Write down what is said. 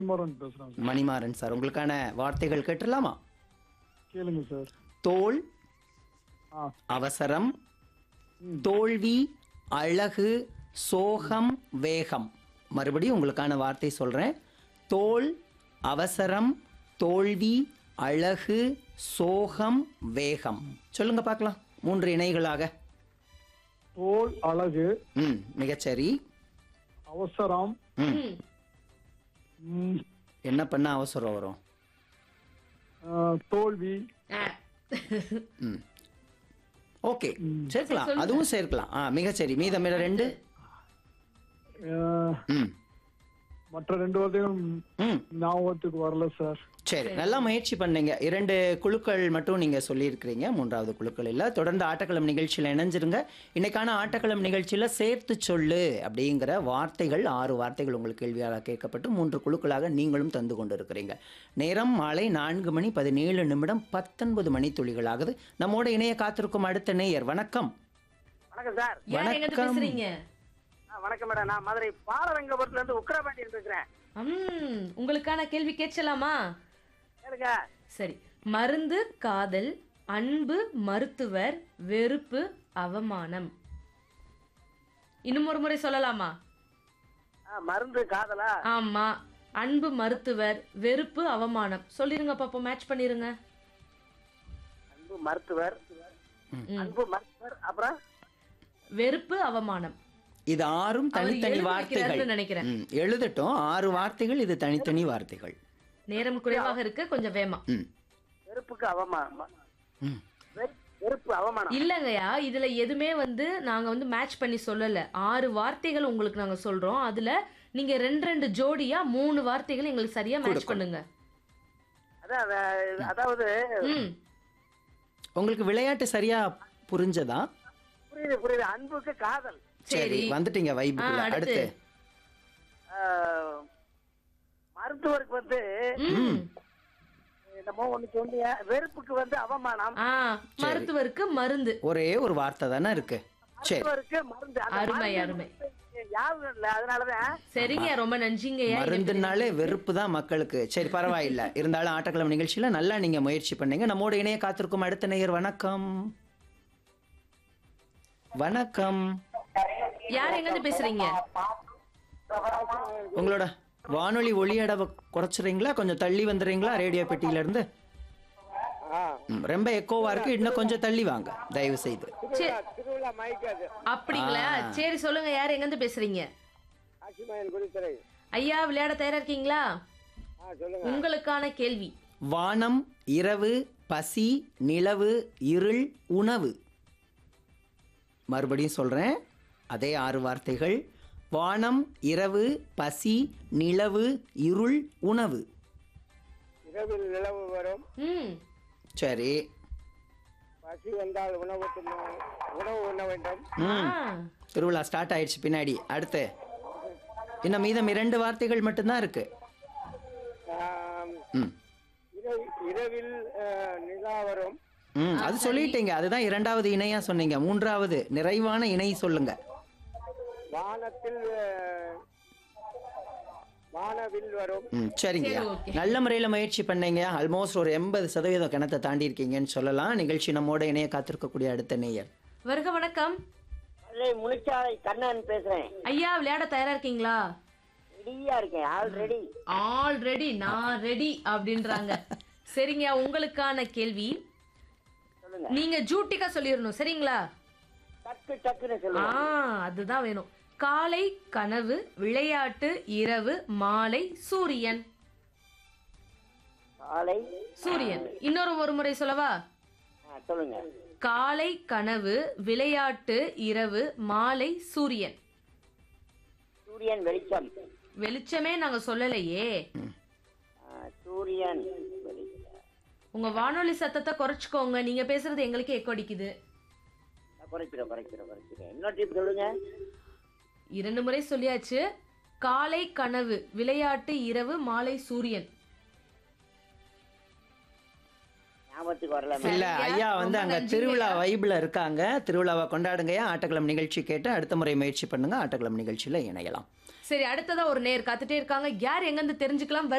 குமரன் பேசுறேன் sir Manimaran sir உங்களுக்கான வார்த்தைகள் கேட்டுடலாமா கேளுங்க சார் தோல் ஆ அவசரம் ம். தோல்வி அழகு சோகம் வேகம் மறுபடியும் உங்களுக்கான வார்த்தை சொல்றேன் தோல் அவசரம் தோல்வி அழகு சோகம் வேகம் சொல்லுங்க பார்க்கலாம் மூன்று இணைகளாக தோல் அழகு ம் மிகச்சரி அவசரம் ம் ம். ம், என்ன பண்ண அவசரம் வரும் ஆ, தோல்வி ஆ. ம் ஓகே சேர்க்கலாம் அதுவும் சேர்க்கலாம் ஆ மிகச்சரி மீதம் ரெண்டு ஆ, ம் மற்ற ரெண்டு வார்த்தைகளும் ம் ஞாபகத்துக்கு வரல சார் சரி நல்லா முயற்சி பண்ணீங்க இரண்டு குழுக்கள் மட்டும் நீங்க சொல்லியிருக்கிறீங்க மூன்றாவது குழுக்கள் இல்ல தொடர்ந்து ஆட்டக்களம் நிகழ்ச்சியில் இணைஞ்சிருங்க இன்னைக்கான ஆட்டக்களம் நிகழ்ச்சியில சேர்த்து சொல்லு அப்படிங்கிற வார்த்தைகள் ஆறு வார்த்தைகள் உங்களுக்கு கேள்வியாக கேட்கப்பட்டு மூன்று குழுக்களாக நீங்களும் தந்து கொண்டு இருக்கிறீங்க நேரம் மாலை நான்கு மணி பதினேழு நிமிடம் பத்தொன்பது மணி துளிகளாகுது நம்மோட இணைய காத்திருக்கும் அடுத்த நேயர் வணக்கம் வணக்கம் சார் யார் எங்க வணக்கம். பேசுறீங்க ஆ, வணக்கம் மேடம் நான் மதுரை பாலரங்கபுரத்துல இருந்து உக்கரபாண்டியன் பேசுறேன் ம் உங்களுக்கான கேள்வி கேட்கலாமா கேளுங்க சரி மருந்து காதல் அன்பு மருத்துவர் வெறுப்பு அவமானம் இன்னும் ஒரு முறை சொல்லலாமா ஆ, மருந்து காதலா ஆமா அன்பு மருத்துவர் வெறுப்பு அவமானம் சொல்லிருங்க பாப்போம் மேட்ச் பண்ணிருங்க அன்பு மருத்துவர் அன்பு மருத்துவர் அப்புறம் வெறுப்பு அவமானம் இது ஆறும் அவர் தனித்தனி எழுதி வார்த்தைகள் வைக்கிறாருன்னு நினைக்கிறேன் ம், எழுதட்டும் ஆறு வார்த்தைகள் இது தனித்தனி வார்த்தைகள் நேரம் குறைவாக இருக்கு கொஞ்சம் வேமா ம் வெறுப்புக்கு அவமானம் ம் வெறு- வெறுப்பு அவமானம் இல்லங்கய்யா இதுல எதுவுமே வந்து நாங்க வந்து மேட்ச் பண்ணி சொல்லல ஆறு வார்த்தைகள் உங்களுக்கு நாங்க சொல்றோம் அதுல நீங்க ரெண்டு ரெண்டு ஜோடியா மூணு வார்த்தைகள் எங்களுக்கு சரியா மேட்ச் பண்ணுங்க அதான் அத- அதாவது ம் உங்களுக்கு விளையாட்டு சரியா புரிஞ்சதா புரியுது புரியுது அன்புக்கு காதல் சரி சரி வந்துட்டீங்க வைப்புக்குள்ள ஆ, அடுத்து. அடுத்து ஆ, மருத்துவருக்கு வந்து ம் என்னமோ ஒண்ணு சொன்னீங்க வெறுப்புக்கு வந்து அவமானம் ஆ மருத்துவருக்கு மருந்து ஒரே ஒரு வார்த்தை தானே இருக்கு சரி மருத்துவருக்கு மருந்து அந்த அருமை, மருந்து அருமை. ஞாபகம் இல்ல அதனாலதான் சரிங்க ரொம்ப நன்றிங்கய்யா மருந்துனாலே வெறுப்பு தான் மக்களுக்கு சரி பரவாயில்ல இருந்தாலும் ஆட்டக்கிழமை நிகழ்ச்சியில நல்லா நீங்க முயற்சி பண்ணீங்க நம்மோட இணைய காத்திருக்கும் அடுத்த நேயர் வணக்கம் வணக்கம் யார் எங்க இருந்து பேசுறீங்க உங்களோட வானொலி ஒளி அடவை குறைச்சிறீங்களா கொஞ்சம் தள்ளி வந்துடுறீங்களா ரேடியோ பெட்டியில இருந்து ம், ரொம்ப எக்கோவா இருக்கு இன்னும் கொஞ்சம் தள்ளி வாங்க தயவு செய்து சரி, திருவிழா மயக்காது அப்படிங்களா சரி சொல்லுங்க யார் எங்க இருந்து பேசுறீங்க ஆசிமாயன் குடித்துறை ஐயா விளையாட தயாரா இருக்கீங்களா ஆ சொல்லுங்க உங்களுக்கான கேள்வி வானம் இரவு பசி நிலவு இருள் உணவு மறுபடியும் சொல்றேன் அதே ஆறு வார்த்தைகள் வானம் இரவு பசி நிலவு இருள் உணவு இரவில் நிலவு வரும் ம் சரி பசி வந்தால் உணவு தின்ன- உணவு உண்ண வேண்டும் ஆ திருவிழா ஸ்டார்ட் ஆயிடுச்சு பின்னாடி அடுத்து இன்னும் மீதம் இரண்டு வார்த்தைகள் மட்டும்தான் இருக்கு ஆம், ம் இரவு- இரவில் அஹ், நிலா வரும் ம் அது சொல்லிட்டீங்க அதுதான் இரண்டாவது இணையா சொன்னீங்க மூன்றாவது நிறைவான இணை சொல்லுங்க வானத்தில் அஹ், வானவில் வரும் ம் சரிங்க சரி, okay. நல்ல முறையில் முயற்சி பண்ணீங்க ஆல்மோஸ்ட் ஒரு எண்பது சதவீதம் கிணத்தை தாண்டி இருக்கீங்கன்னு சொல்லலாம் நிகழ்ச்சி நம்மோட இணைய காத்திருக்கக்கூடிய அடுத்த நேயர் வருக வணக்கம் மதுரை முனிச்சாலை கண்ணன் பேசுறேன் ஐயா விளையாட தயாரா இருக்கீங்களா ரெடியா இருக்கேன் ஆல்ரெடி ஆல்ரெடி நான் ரெடி அப்படின்றாங்க சரிங்க உங்களுக்கான கேள்வி சொல்லுங்க நீங்க ஜூட்டிக்கா சொல்லிடணும் சரிங்களா டக்கு டக்குன்னு ஆ சொல்லுங்க அதுதான் வேணும் காலை கனவு விளையாட்டு இரவு மாலை சூரியன் காலை சூரியன் இன்னொரு ஒரு முறை சொல்லவா ஆ, சொல்லுங்க காலை கனவு விளையாட்டு இரவு மாலை சூரியன் சூரியன் வெளிச்சம் வெளிச்சமே நாங்க சொல்லலையே ஆ, சூரியன் வெளிச்சம் உங்க வானொலி சத்தத்தை குறைச்சுக்கோங்க நீங்க பேசுறது எங்களுக்கே எக்கோ அடிக்குது நான் குறைக்கிறேன் குறைக்கிறேன் குறைக்கிறேன் இன்னொரு டிப் சொல்லுங்க இரண்டு முறை சொல்லியாச்சு காலை கனவு விளையாட்டு இரவு மாலை சூரியன் ஞாபகத்துக்கு வரல இல்ல சரிங்க. ஐயா வந்து ரொம்ப அங்க நன்றிங்க திருவிழா ஐயா. வைப்ல இருக்காங்க திருவிழாவை கொண்டாடுங்கய்யா ஆட்டக்களம் நிகழ்ச்சி கேட்டு அடுத்த முறை முயற்சி பண்ணுங்க ஆட்டக்களம் நிகழ்ச்சியில இணையலாம் சரி அடுத்ததா ஒரு நேர் காத்துட்டே இருக்காங்க யார் எங்க இருந்து தெரிஞ்சுக்கலாம்